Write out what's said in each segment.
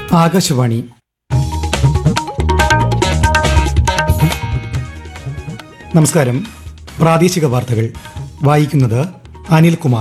ആകാശവാണി നമസ്കാരം പ്രാദേശിക വാർത്തകൾ വായിക്കുന്നത് അനിൽകുമാർ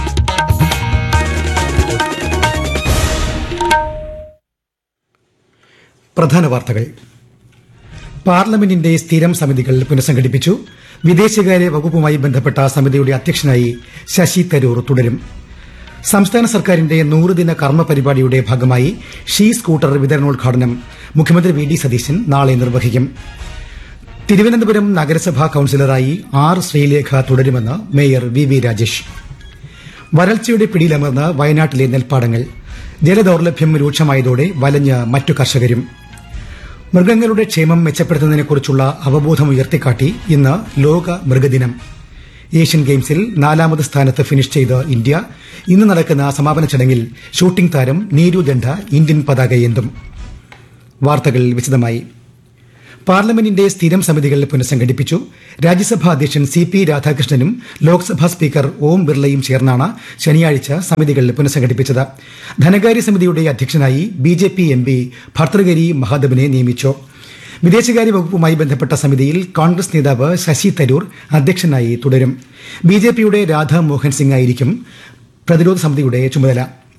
പ്രധാന വാർത്തകൾ പാർലമെന്റിന്റെ സ്ഥിരം സമിതികൾ പുനഃസംഘടിപ്പിച്ചു വിദേശകാര്യ വകുപ്പുമായി ബന്ധപ്പെട്ട സമിതിയുടെ അധ്യക്ഷനായി ശശി തരൂർ തുടരും സംസ്ഥാന സർക്കാരിന്റെ നൂറുദിന കർമ്മ പരിപാടിയുടെ ഭാഗമായി ഷീ സ്കൂട്ടർ വിതരണോദ്ഘാടനം മുഖ്യമന്ത്രി വി ഡി സതീശൻ നാളെ നിർവഹിക്കും തിരുവനന്തപുരം നഗരസഭാ കൌൺസിലറായി ആർ ശ്രീലേഖ തുടരുമെന്ന് മേയർ വി വി രാജേഷ് വരൾച്ചയുടെ പിടിയിലമർന്ന് വയനാട്ടിലെ നെൽപ്പാടങ്ങൾ ജലദൌർലഭ്യം രൂക്ഷമായതോടെ വലഞ്ഞ് മറ്റു കർഷകരും മൃഗങ്ങളുടെ ക്ഷേമം മെച്ചപ്പെടുത്തുന്നതിനെക്കുറിച്ചുള്ള അവബോധം ഉയർത്തിക്കാട്ടി ഇന്ന് ലോക മൃഗദിനം ഏഷ്യൻ ഗെയിംസിൽ നാലാമത് സ്ഥാനത്ത് ഫിനിഷ് ചെയ്ത ഇന്ത്യ ഇന്ന് നടക്കുന്ന സമാപന ചടങ്ങിൽ ഷൂട്ടിംഗ് താരം നീരു ദണ്ഡ ഇന്ത്യൻ പതാകയേന്തും വാർത്തകൾ വിശദമായി പാർലമെന്റിന്റെ സ്ഥിരം സമിതികൾ പുനഃസംഘടിപ്പിച്ചു രാജ്യസഭാ അധ്യക്ഷൻ സി പി രാധാകൃഷ്ണനും ലോക്സഭാ സ്പീക്കർ ഓം ബിർളയും ചേർന്നാണ് ശനിയാഴ്ച സമിതികൾ പുനഃസംഘടിപ്പിച്ചത് ധനകാര്യ സമിതിയുടെ അധ്യക്ഷനായി B J P M P Bhartruhari മഹാദേവനെ നിയമിച്ചു വിദേശകാര്യ വകുപ്പുമായി ബന്ധപ്പെട്ട സമിതിയിൽ കോൺഗ്രസ് നേതാവ് ശശി തരൂർ അധ്യക്ഷനായി തുടരും ബി ജെ പിയുടെ രാധാ മോഹൻ സിംഗ് ആയിരിക്കും പ്രതിരോധ സമിതിയുടെ ചുമതല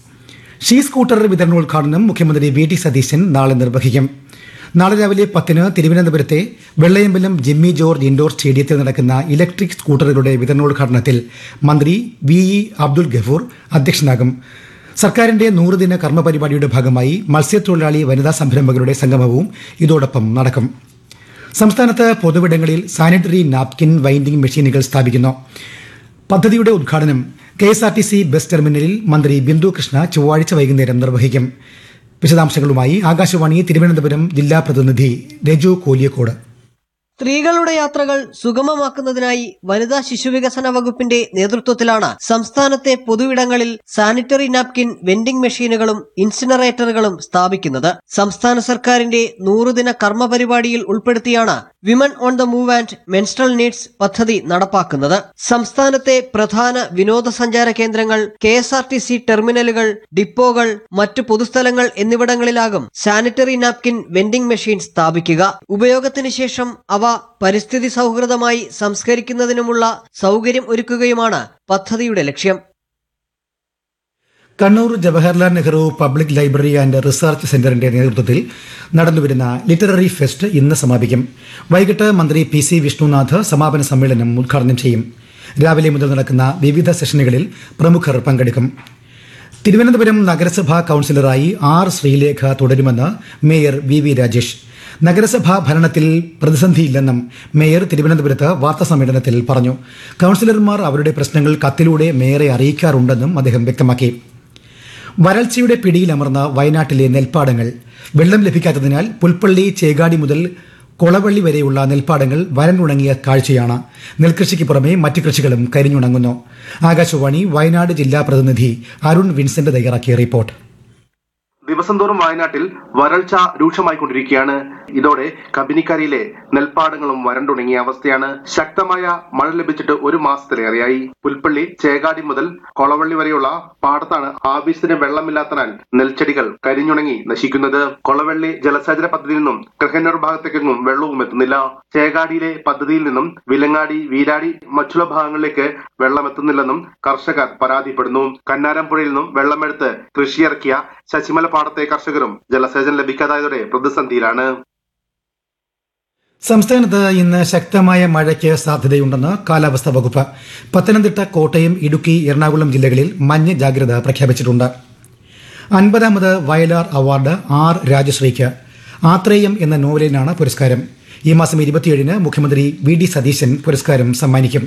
ഷീ സ്കൂട്ടർ വിതരണോദ്ഘാടനം മുഖ്യമന്ത്രി വി ടി സതീശൻ നാളെ നിർവഹിക്കും നാളെ രാവിലെ പത്തിന് തിരുവനന്തപുരത്തെ വെള്ളയമ്പലം ജിമ്മി ജോർജ് ഇൻഡോർ സ്റ്റേഡിയത്തിൽ നടക്കുന്ന ഇലക്ട്രിക് സ്കൂട്ടറുകളുടെ വിതരണോദ്ഘാടനത്തിൽ മന്ത്രി വി ഇ അബ്ദുൽ ഗഫൂർ അധ്യക്ഷനാകും സർക്കാരിന്റെ നൂറുദിന കർമ്മ പരിപാടിയുടെ ഭാഗമായി മത്സ്യത്തൊഴിലാളി വനിതാ സംരംഭകരുടെ സംഗമവും ഇതോടൊപ്പം നടക്കും സംസ്ഥാനത്ത് പൊതുവിടങ്ങളിൽ സാനിറ്ററി നാപ്കിൻ വൈൻഡിംഗ് മെഷീനുകൾ സ്ഥാപിക്കുന്നു പദ്ധതിയുടെ ഉദ്ഘാടനം K S R T C bus ടെർമിനലിൽ മന്ത്രി ബിന്ദു കൃഷ്ണ ചൊവ്വാഴ്ച വൈകുന്നേരം നിർവഹിക്കും വിശദാംശങ്ങളുമായി ആകാശവാണി തിരുവനന്തപുരം ജില്ലാ പ്രതിനിധി രജു കോലിയക്കോട് സ്ത്രീകളുടെ യാത്രകൾ സുഗമമാക്കുന്നതിനായി വനിതാ ശിശുവികസന വകുപ്പിന്റെ നേതൃത്വത്തിലാണ് സംസ്ഥാനത്തെ പൊതുവിടങ്ങളിൽ സാനിറ്ററി നാപ്കിൻ വെൻഡിംഗ് മെഷീനുകളും ഇൻസിനറേറ്ററുകളും സ്ഥാപിക്കുന്നത് സംസ്ഥാന സർക്കാരിന്റെ നൂറുദിന കർമ്മ പരിപാടിയിൽ ഉൾപ്പെടുത്തിയാണ് women on the move and menstrual needs പദ്ധതി നടപ്പാക്കുന്നത് സംസ്ഥാനത്തെ പ്രധാന വിനോദസഞ്ചാര കേന്ദ്രങ്ങൾ K S R T C ടെർമിനലുകൾ ഡിപ്പോകൾ മറ്റു പൊതുസ്ഥലങ്ങൾ എന്നിവിടങ്ങളിലാകും സാനിറ്ററി നാപ്കിൻ വെൻഡിംഗ് മെഷീൻ സ്ഥാപിക്കുക ഉപയോഗത്തിന് ശേഷം അവ പരിസ്ഥിതി സൗഹൃദമായി സംസ്കരിക്കുന്നതിനുമുള്ള സൗകര്യം ഒരുക്കുകയുമാണ് പദ്ധതിയുടെ ലക്ഷ്യം Kannur Jawaharlal Nehru public library and research സെന്ററിന്റെ നേതൃത്വത്തിൽ നടന്നുവരുന്ന ലിറ്റററി ഫെസ്റ്റ് ഇന്ന് സമാപിക്കും വൈകിട്ട് മന്ത്രി പി സി വിഷ്ണുനാഥ് സമാപന സമ്മേളനം ഉദ്ഘാടനം ചെയ്യും രാവിലെ മുതൽ നടക്കുന്ന വിവിധ സെഷനുകളിൽ പ്രമുഖർ പങ്കെടുക്കും തിരുവനന്തപുരം നഗരസഭാ കൌൺസിലറായി ആർ ശ്രീലേഖ തുടരുമെന്ന് മേയർ വി വി രാജേഷ് നഗരസഭാ ഭരണത്തിൽ പ്രതിസന്ധിയില്ലെന്നും മേയർ തിരുവനന്തപുരത്ത് വാർത്താസമ്മേളനത്തിൽ പറഞ്ഞു കൌൺസിലർമാർ അവരുടെ പ്രശ്നങ്ങൾ കത്തിലൂടെ മേയറെ അറിയിക്കാറുണ്ടെന്നും അദ്ദേഹം വ്യക്തമാക്കി വരൾച്ചയുടെ പിടിയിലമർന്ന വയനാട്ടിലെ നെൽപ്പാടങ്ങൾ വെള്ളം ലഭിക്കാത്തതിനാൽ പുൽപ്പള്ളി ചേകാടി മുതൽ കൊളവള്ളി വരെയുള്ള നെൽപ്പാടങ്ങൾ വരണ്ടുണങ്ങിയ കാഴ്ചയാണ് നെൽകൃഷിക്ക് പുറമെ മറ്റ് കൃഷികളും കരിഞ്ഞുണങ്ങുന്നു ആകാശവാണി വയനാട് ജില്ലാ പ്രതിനിധി അരുൺ വിൻസെന്റ് തയ്യാറാക്കിയ റിപ്പോർട്ട് ദിവസം തോറും വയനാട്ടിൽ വരൾച്ച രൂക്ഷമായിക്കൊണ്ടിരിക്കുകയാണ് ഇതോടെ കബിനിക്കരയിലെ നെൽപ്പാടങ്ങളും വരണ്ടുണങ്ങിയ അവസ്ഥയാണ് ശക്തമായ മഴ ലഭിച്ചിട്ട് ഒരു മാസത്തിലേറെയായി പുൽപ്പള്ളി ചേകാടി മുതൽ കൊളവള്ളി വരെയുള്ള പാടത്താണ് ആവശ്യത്തിന് വെള്ളമില്ലാത്തതിനാൽ നെൽച്ചെടികൾ കരിഞ്ഞുണങ്ങി നശിക്കുന്നത് കൊളവള്ളി ജലസേചന പദ്ധതിയിൽ നിന്നും കൃഹന്നൂർ ഭാഗത്തേക്കൊന്നും വെള്ളവും എത്തുന്നില്ല ചേകാടിയിലെ പദ്ധതിയിൽ നിന്നും വിലങ്ങാടി വീരാടി മറ്റുള്ള ഭാഗങ്ങളിലേക്ക് വെള്ളം എത്തുന്നില്ലെന്നും കർഷകർ പരാതിപ്പെടുന്നു കന്നാരംപുഴയിൽ നിന്നും വെള്ളമെടുത്ത് കൃഷിയിറക്കിയ ശശിമല പാടത്തെ കർഷകരും ജലസേചനം ലഭിക്കാതായതോടെ പ്രതിസന്ധിയിലാണ് സംസ്ഥാനത്ത് ഇന്ന് ശക്തമായ മഴയ്ക്ക് സാധ്യതയുണ്ടെന്ന് കാലാവസ്ഥാ വകുപ്പ് പത്തനംതിട്ട കോട്ടയം ഇടുക്കി എറണാകുളം ജില്ലകളിൽ മഞ്ഞ ജാഗ്രത പ്രഖ്യാപിച്ചിട്ടുണ്ട് അൻപതാമത് വയലാർ അവാർഡ് ആർ രാജശ്രീക്ക് ആത്രേയം എന്ന നോവലിനാണ് പുരസ്കാരം ഈ മാസം ഇരുപത്തിയേഴിന് മുഖ്യമന്ത്രി വി ഡി സതീശൻ പുരസ്കാരം സമ്മാനിക്കും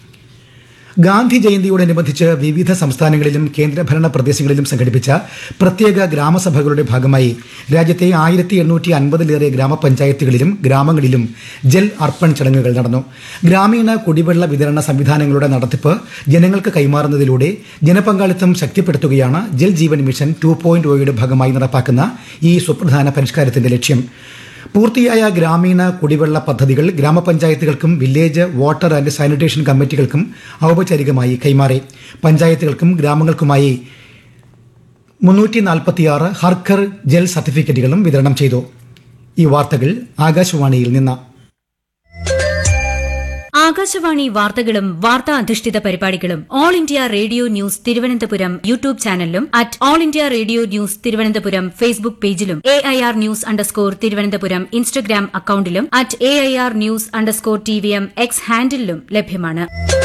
ഗാന്ധി ജയന്തിയോടനുബന്ധിച്ച് വിവിധ സംസ്ഥാനങ്ങളിലും കേന്ദ്രഭരണ പ്രദേശങ്ങളിലും സംഘടിപ്പിച്ച പ്രത്യേക ഗ്രാമസഭകളുടെ ഭാഗമായി രാജ്യത്തെ ആയിരത്തി എണ്ണൂറ്റി അൻപതിലേറെ ഗ്രാമപഞ്ചായത്തുകളിലും ഗ്രാമങ്ങളിലും ജൽ അർപ്പൺ ചടങ്ങുകൾ നടന്നു ഗ്രാമീണ കുടിവെള്ള വിതരണ സംവിധാനങ്ങളുടെ നടത്തിപ്പ് ജനങ്ങൾക്ക് കൈമാറുന്നതിലൂടെ ജനപങ്കാളിത്തം ശക്തിപ്പെടുത്തുകയാണ് Jal Jeevan mission two point ഒയുടെ ഭാഗമായി നടപ്പാക്കുന്ന ഈ സുപ്രധാന പരിഷ്കാരത്തിന്റെ ലക്ഷ്യം പൂർത്തിയായ ഗ്രാമീണ കുടിവെള്ള പദ്ധതികൾ ഗ്രാമപഞ്ചായത്തുകൾക്കും വില്ലേജ് വാട്ടർ ആൻഡ് സാനിറ്റേഷൻ കമ്മിറ്റികൾക്കും ഔപചാരികമായി കൈമാറി പഞ്ചായത്തുകൾക്കും ഗ്രാമങ്ങൾക്കുമായി മുന്നൂറ്റി നാൽപ്പത്തിയാറ് ഹർക്കർ ജൽ സർട്ടിഫിക്കറ്റുകളും വിതരണം ചെയ്തു ഈ വാർത്തകൾ ആകാശവാണിയിൽ നിന്ന് ആകാശവാണി വാർത്തകളും വാർത്താ അധിഷ്ഠിത പരിപാടികളും all India radio news Thiruvananthapuram YouTube ചാനലിലും at all India radio news Thiruvananthapuram Facebook പേജിലും A I R news underscore Thiruvananthapuram Instagram അക്കൌണ്ടിലും at A I R news underscore T V M X ഹാൻഡിലും ലഭ്യമാണ്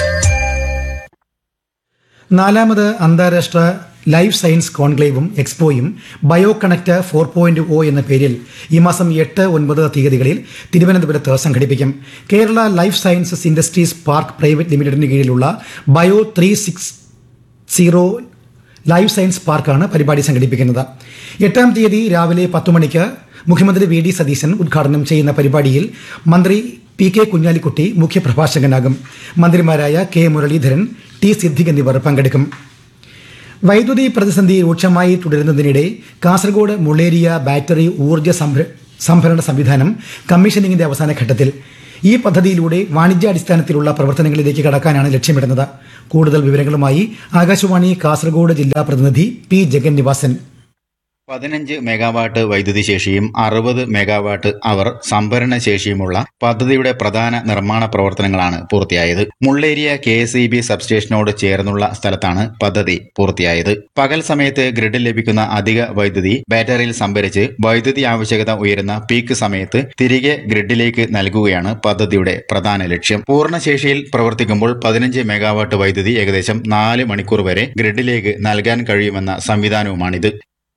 നാലാമത് അന്താരാഷ്ട്ര ലൈഫ് സയൻസ് കോൺക്ലേവും എക്സ്പോയും bio connect four point O എന്ന പേരിൽ ഈ മാസം എട്ട് ഒൻപത് തീയതികളിൽ തിരുവനന്തപുരത്ത് സംഘടിപ്പിക്കും Kerala life sciences industries park private ലിമിറ്റഡിന് കീഴിലുള്ള bio three six zero life science പാർക്കാണ് പരിപാടി സംഘടിപ്പിക്കുന്നത് എട്ടാം തീയതി രാവിലെ പത്ത് മണിക്ക് മുഖ്യമന്ത്രി വി ഡി സതീശൻ ഉദ്ഘാടനം ചെയ്യുന്ന പരിപാടിയിൽ മന്ത്രി പി കെ കുഞ്ഞാലിക്കുട്ടി മുഖ്യപ്രഭാഷകനാകും മന്ത്രിമാരായ കെ മുരളീധരൻ ടി സിദ്ദിഖ് എന്നിവർ പങ്കെടുക്കും വൈദ്യുതി പ്രതിസന്ധി രൂക്ഷമായി തുടരുന്നതിനിടെ കാസർഗോഡ് മുള്ളേരിയ ബാറ്ററി ഊർജ്ജ സംഭ- സംഭരണ സംവിധാനം കമ്മീഷനിങ്ങിന്റെ അവസാന ഘട്ടത്തിൽ ഈ പദ്ധതിയിലൂടെ വാണിജ്യാടിസ്ഥാനത്തിലുള്ള പ്രവർത്തനങ്ങളിലേക്ക് കടക്കാനാണ് ലക്ഷ്യമിടുന്നത് കൂടുതൽ വിവരങ്ങളുമായി ആകാശവാണി കാസർഗോഡ് ജില്ലാ പ്രതിനിധി പി ജഗൻ നിവാസൻ പതിനഞ്ച് മെഗാവാട്ട് വൈദ്യുതി ശേഷിയും അറുപത് മെഗാവാട്ട് അവർ സംഭരണ ശേഷിയുമുള്ള പദ്ധതിയുടെ പ്രധാന നിർമ്മാണ പ്രവർത്തനങ്ങളാണ് പൂർത്തിയായത് Mulleriya K S E B സബ്സ്റ്റേഷനോട് ചേർന്നുള്ള സ്ഥലത്താണ് പദ്ധതി പൂർത്തിയായത് പകൽ സമയത്ത് ഗ്രിഡിൽ ലഭിക്കുന്ന അധിക വൈദ്യുതി ബാറ്ററിയിൽ സംഭരിച്ച് വൈദ്യുതി ആവശ്യകത ഉയരുന്ന പീക്ക് സമയത്ത് തിരികെ ഗ്രിഡിലേക്ക് നൽകുകയാണ് പദ്ധതിയുടെ പ്രധാന ലക്ഷ്യം പൂർണ്ണശേഷിയിൽ പ്രവർത്തിക്കുമ്പോൾ പതിനഞ്ച് മെഗാവാട്ട് വൈദ്യുതി ഏകദേശം നാല് മണിക്കൂർ വരെ ഗ്രിഡിലേക്ക് നൽകാൻ കഴിയുമെന്ന സംവിധാനവുമാണിത്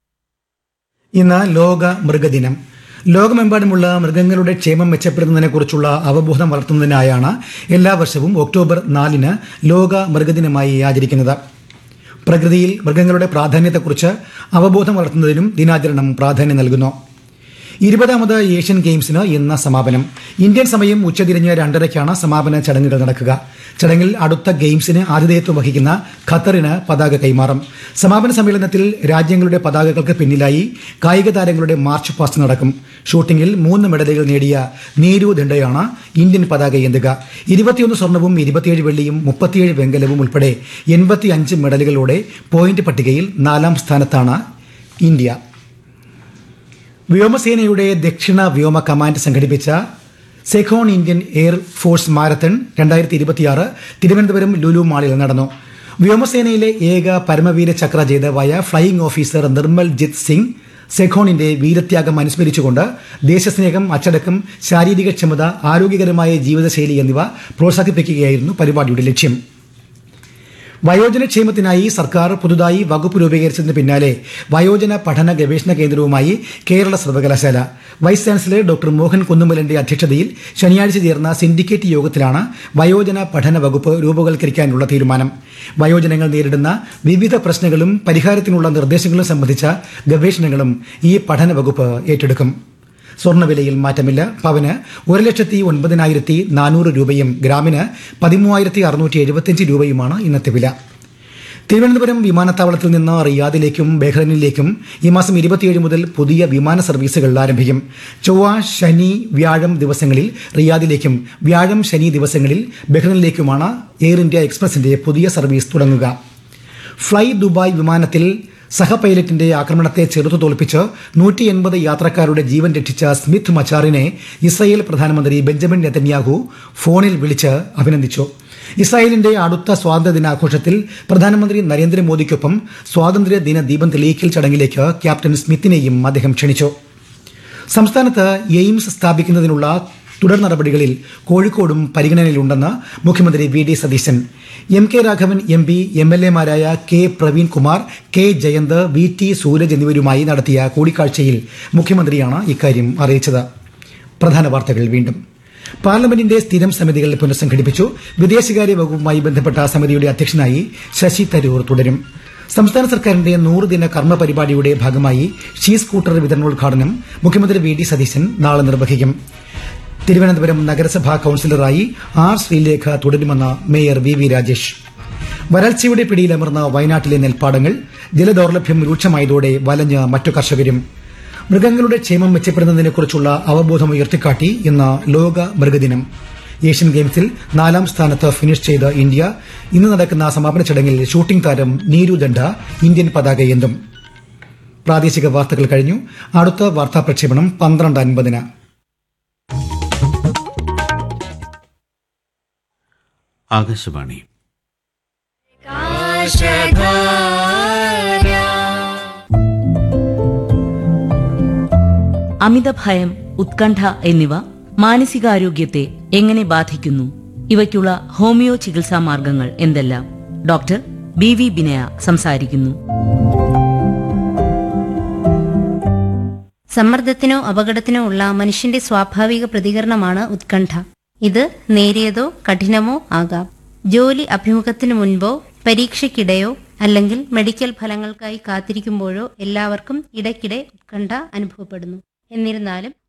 ഇന്ന് ലോക മൃഗദിനം ലോകമെമ്പാടുമുള്ള മൃഗങ്ങളുടെ ക്ഷേമം മെച്ചപ്പെടുത്തുന്നതിനെക്കുറിച്ചുള്ള അവബോധം വളർത്തുന്നതിനായാണ് എല്ലാ വർഷവും ഒക്ടോബർ നാലിന് ലോക മൃഗദിനമായി ആചരിക്കുന്നത് പ്രകൃതിയിൽ മൃഗങ്ങളുടെ പ്രാധാന്യത്തെക്കുറിച്ച് അവബോധം വളർത്തുന്നതിനും ദിനാചരണം പ്രാധാന്യം നൽകുന്നു ഇരുപതാമത് ഏഷ്യൻ ഗെയിംസിന് ഇന്ന് സമാപനം ഇന്ത്യൻ സമയം ഉച്ചതിരിഞ്ഞ് രണ്ടരയ്ക്കാണ് സമാപന ചടങ്ങുകൾ നടക്കുക ചടങ്ങിൽ അടുത്ത ഗെയിംസിന് ആതിഥേയത്വം വഹിക്കുന്ന ഖത്തറിന് പതാക കൈമാറും സമാപന സമ്മേളനത്തിൽ രാജ്യങ്ങളുടെ പതാകകൾക്ക് പിന്നിലായി കായിക താരങ്ങളുടെ മാർച്ച് പാസ്റ്റ് നടക്കും ഷൂട്ടിംഗിൽ മൂന്ന് മെഡലുകൾ നേടിയ നീരു ദണ്ഡയാണ് ഇന്ത്യൻ പതാക ഏന്തുക ഇരുപത്തിയൊന്ന് സ്വർണവും ഇരുപത്തിയേഴ് വെള്ളിയും മുപ്പത്തിയേഴ് വെങ്കലവും ഉൾപ്പെടെ എൺപത്തിയഞ്ച് മെഡലുകളോടെ പോയിന്റ് പട്ടികയിൽ നാലാം സ്ഥാനത്താണ് ഇന്ത്യ വ്യോമസേനയുടെ ദക്ഷിണ വ്യോമ കമാൻഡ് സംഘടിപ്പിച്ച Sekhon Indian air force marathon രണ്ടായിരത്തി ഇരുപത്തിയാറ് തിരുവനന്തപുരം ലുലു മാളിൽ നടന്നു വ്യോമസേനയിലെ ഏക പരമവീര ചക്ര ജേതാവായ ഫ്ലൈയിംഗ് ഓഫീസർ നിർമ്മൽ ജിത് സിംഗ് സെഖോണിന്റെ വീരത്യാഗം അനുസ്മരിച്ചുകൊണ്ട് ദേശസ്നേഹം അച്ചടക്കം ശാരീരിക ക്ഷമത ആരോഗ്യകരമായ ജീവിതശൈലി എന്നിവ പ്രോത്സാഹിപ്പിക്കുകയായിരുന്നു പരിപാടിയുടെ ലക്ഷ്യം വയോജനക്ഷേമത്തിനായി സർക്കാർ പുതുതായി വകുപ്പ് രൂപീകരിച്ചതിന് പിന്നാലെ വയോജന പഠന ഗവേഷണ കേന്ദ്രവുമായി കേരള സർവകലാശാല വൈസ് ചാൻസലർ ഡോക്ടർ മോഹൻ കുന്നുമലന്റെ അധ്യക്ഷതയിൽ ശനിയാഴ്ച ചേർന്ന സിൻഡിക്കേറ്റ് യോഗത്തിലാണ് വയോജന പഠന വകുപ്പ് രൂപവൽക്കരിക്കാനുള്ള തീരുമാനം വയോജനങ്ങൾ നേരിടുന്ന വിവിധ പ്രശ്നങ്ങളും പരിഹാരത്തിനുള്ള നിർദ്ദേശങ്ങളും സംബന്ധിച്ച ഗവേഷണങ്ങളും ഈ പഠന വകുപ്പ് ഏറ്റെടുക്കും സ്വർണ്ണവിലയിൽ മാറ്റമില്ല പവന് ഒരു ലക്ഷത്തി ഒൻപതിനായിരത്തി നാനൂറ് രൂപയും ഗ്രാമിന് പതിമൂവായിരത്തി അറുന്നൂറ്റി എഴുപത്തിയഞ്ച് രൂപയുമാണ് ഇന്നത്തെ വില തിരുവനന്തപുരം വിമാനത്താവളത്തിൽ നിന്ന് റിയാദിലേക്കും ബഹ്റൈനിലേക്കും ഈ മാസം ഇരുപത്തിയേഴ് മുതൽ പുതിയ വിമാന സർവീസുകൾ ആരംഭിക്കും ചൊവ്വ ശനി വ്യാഴം ദിവസങ്ങളിൽ റിയാദിലേക്കും വ്യാഴം ശനി ദിവസങ്ങളിൽ ബഹ്റൈനിലേക്കുമാണ് എയർ ഇന്ത്യ എക്സ്പ്രസിന്റെ പുതിയ സർവീസ് തുടങ്ങുക ഫ്ലൈ ദുബായ് വിമാനത്തിൽ സഹ പൈലറ്റിന്റെ ആക്രമണത്തെ ചെറുത്തു തോൽപ്പിച്ച് നൂറ്റി എൺപത് യാത്രക്കാരുടെ ജീവൻ രക്ഷിച്ച സ്മിത്ത് മച്ചാറിനെ ഇസ്രായേൽ പ്രധാനമന്ത്രി ബെഞ്ചമിൻ നെതന്യാഹു ഫോണിൽ വിളിച്ച് അഭിനന്ദിച്ചു ഇസ്രായേലിന്റെ അടുത്ത സ്വാതന്ത്ര്യ ദിനാഘോഷത്തിൽ പ്രധാനമന്ത്രി നരേന്ദ്രമോദിക്കൊപ്പം സ്വാതന്ത്ര്യ ദിന ദീപം തെളിയിക്കൽ ചടങ്ങിലേക്ക് ക്യാപ്റ്റൻ സ്മിത്തിനെയും അദ്ദേഹം ക്ഷണിച്ചു സംസ്ഥാനത്ത് എയിംസ് സ്ഥാപിക്കുന്നതിനുള്ള തുടർ നടപടികളിൽ കോഴിക്കോടും പരിഗണനയിലുണ്ടെന്ന് മുഖ്യമന്ത്രി V D Satheesan M K Raghavan M P M L എമാരായ K Praveen Kumar K Jayanth V T Sooraj എന്നിവരുമായി നടത്തിയ കൂടിക്കാഴ്ചയിൽ മുഖ്യമന്ത്രിയാണ് ഇക്കാര്യം അറിയിച്ചത് പ്രധാന വാർത്തകൾ വീണ്ടും പാർലമെന്റിന്റെ സ്ഥിരം സമിതികൾ പുനഃസംഘടിപ്പിച്ചു വിദേശകാര്യ വകുപ്പുമായി ബന്ധപ്പെട്ട സമിതിയുടെ അധ്യക്ഷനായി ശശി തരൂർ തുടരും സംസ്ഥാന സർക്കാരിന്റെ നൂറുദിന കർമ്മ പരിപാടിയുടെ ഭാഗമായി ഷീ സ്കൂട്ടർ വിതരണോദ്ഘാടനം മുഖ്യമന്ത്രി വി ഡി സതീശൻ നാളെ നിർവഹിക്കും തിരുവനന്തപുരം നഗരസഭാ കൌൺസിലറായി ആർ ശ്രീലേഖ തുടരുമെന്ന് മേയർ വി വി രാജേഷ് വരൾച്ചയുടെ പിടിയിലമർന്ന വയനാട്ടിലെ നെൽപ്പാടങ്ങൾ ജലദൌർലഭ്യം രൂക്ഷമായതോടെ വലഞ്ഞ് മറ്റു കർഷകരും മൃഗങ്ങളുടെ ക്ഷേമം മെച്ചപ്പെടുന്നതിനെക്കുറിച്ചുള്ള അവബോധം ഉയർത്തിക്കാട്ടി ഇന്ന് ലോക മൃഗദിനം ഏഷ്യൻ ഗെയിംസിൽ നാലാം സ്ഥാനത്ത് ഫിനിഷ് ചെയ്ത ഇന്ത്യ ഇന്ന് നടക്കുന്ന സമാപന ചടങ്ങിൽ ഷൂട്ടിംഗ് താരം നീരു ദണ്ഡ ഇന്ത്യൻ പതാക ഏന്തും പ്രാദേശിക വാർത്തകൾ കഴിഞ്ഞു അടുത്ത വാർത്താ പ്രക്ഷേപണം പന്ത്രണ്ട് അൻപതിന് ആകാശവാണി അമിതഭയം ഉത്കണ്ഠ എന്നിവ മാനസികാരോഗ്യത്തെ എങ്ങനെ ബാധിക്കുന്നു ഇവയ്ക്കുള്ള ഹോമിയോ ചികിത്സാ മാർഗങ്ങൾ എന്തെല്ലാം ഡോക്ടർ ബി വി ബിനയ സംസാരിക്കുന്നു സമ്മർദ്ദത്തിനോ അപകടത്തിനോ ഉള്ള മനുഷ്യന്റെ സ്വാഭാവിക പ്രതികരണമാണ് ഉത്കണ്ഠ ഇത് നേരിയതോ കഠിനമോ ആകാം ജോലി അഭിമുഖത്തിന് മുൻപോ പരീക്ഷയ്ക്കിടെയോ അല്ലെങ്കിൽ മെഡിക്കൽ ഫലങ്ങൾക്കായി കാത്തിരിക്കുമ്പോഴോ എല്ലാവർക്കും ഇടയ്ക്കിടെ ഉത്കണ്ഠ അനുഭവപ്പെടുന്നു എന്നിരുന്നാലും